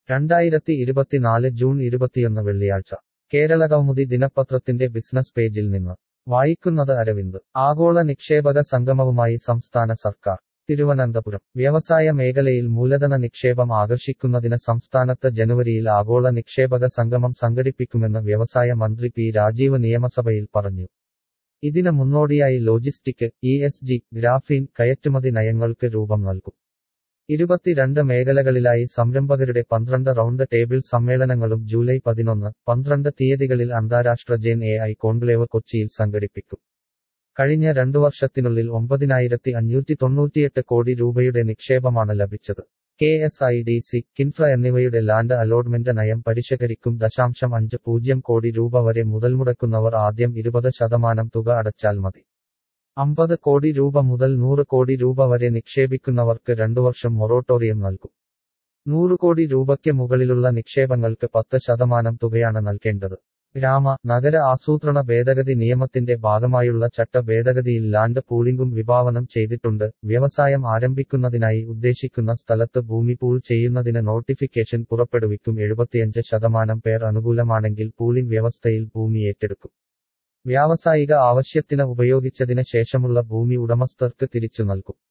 രണ്ടായിരത്തി ഇരുപത്തിനാല് ജൂൺ ഇരുപത്തിയൊന്ന് വെള്ളിയാഴ്ച കേരള കൗമുദി ദിനപത്രത്തിന്റെ ബിസിനസ് പേജിൽ നിന്ന് വായിക്കുന്നത് അരവിന്ദ് ആഗോള നിക്ഷേപക സംഗമവുമായി സംസ്ഥാന സർക്കാർ തിരുവനന്തപുരം വ്യവസായ മേഖലയിൽ മൂലധന നിക്ഷേപം ആകർഷിക്കുന്നതിന് സംസ്ഥാനത്ത് ജനുവരിയിൽ ആഗോള നിക്ഷേപക സംഗമം സംഘടിപ്പിക്കുമെന്ന് വ്യവസായ മന്ത്രി പി രാജീവ് നിയമസഭയിൽ പറഞ്ഞു ഇതിന് മുന്നോടിയായി logistic E S G graphene കയറ്റുമതി നയങ്ങൾക്ക് രൂപം നൽകും ഇരുപത്തിരണ്ട് മേഖലകളിലായി സംരംഭകരുടെ പന്ത്രണ്ട് റൗണ്ട് ടേബിൾ സമ്മേളനങ്ങളും ജൂലൈ പതിനൊന്ന് പന്ത്രണ്ട് തീയതികളിൽ അന്താരാഷ്ട്ര ജെൻ എ ഐ കോൺക്ലേവ് കൊച്ചിയിൽ സംഘടിപ്പിക്കും കഴിഞ്ഞ രണ്ടു വർഷത്തിനുള്ളിൽ ഒമ്പതിനായിരത്തി അഞ്ഞൂറ്റി തൊണ്ണൂറ്റിയെട്ട് കോടി രൂപയുടെ നിക്ഷേപമാണ് ലഭിച്ചത് K S I D C Kinfra എന്നിവയുടെ ലാൻഡ് അലോട്ട്മെന്റ് നയം പരിഷ്കരിക്കും ദശാംശം അഞ്ച് പൂജ്യം കോടി രൂപ വരെ മുതൽമുടക്കുന്നവർ ആദ്യം ഇരുപത് ശതമാനം തുക അടച്ചാൽ മതി അമ്പത് കോടി രൂപ മുതൽ നൂറ് കോടി രൂപ വരെ നിക്ഷേപിക്കുന്നവർക്ക് രണ്ടു വർഷം മൊറട്ടോറിയം നൽകും നൂറ് കോടി രൂപയ്ക്ക് മുകളിലുള്ള നിക്ഷേപങ്ങൾക്ക് പത്ത് ശതമാനം തുകയാണ് നൽകേണ്ടത് ഗ്രാമ നഗര ആസൂത്രണ ഭേദഗതി നിയമത്തിന്റെ ഭാഗമായുള്ള ചട്ട ഭേദഗതിയിൽ ലാൻഡ് പൂളിംഗും വിഭാവനം ചെയ്തിട്ടുണ്ട് വ്യവസായം ആരംഭിക്കുന്നതിനായി ഉദ്ദേശിക്കുന്ന സ്ഥലത്ത് ഭൂമി പൂൾ ചെയ്യുന്നതിന് നോട്ടിഫിക്കേഷൻ പുറപ്പെടുവിക്കും എഴുപത്തിയഞ്ച് ശതമാനം പേർ അനുകൂലമാണെങ്കിൽ പൂളിംഗ് വ്യവസ്ഥയിൽ ഭൂമി ഏറ്റെടുക്കും വ്യാവസായിക ആവശ്യത്തിന് ഉപയോഗിച്ചതിന് ശേഷമുള്ള ഭൂമി ഉടമസ്ഥർക്ക് തിരിച്ചു നൽകും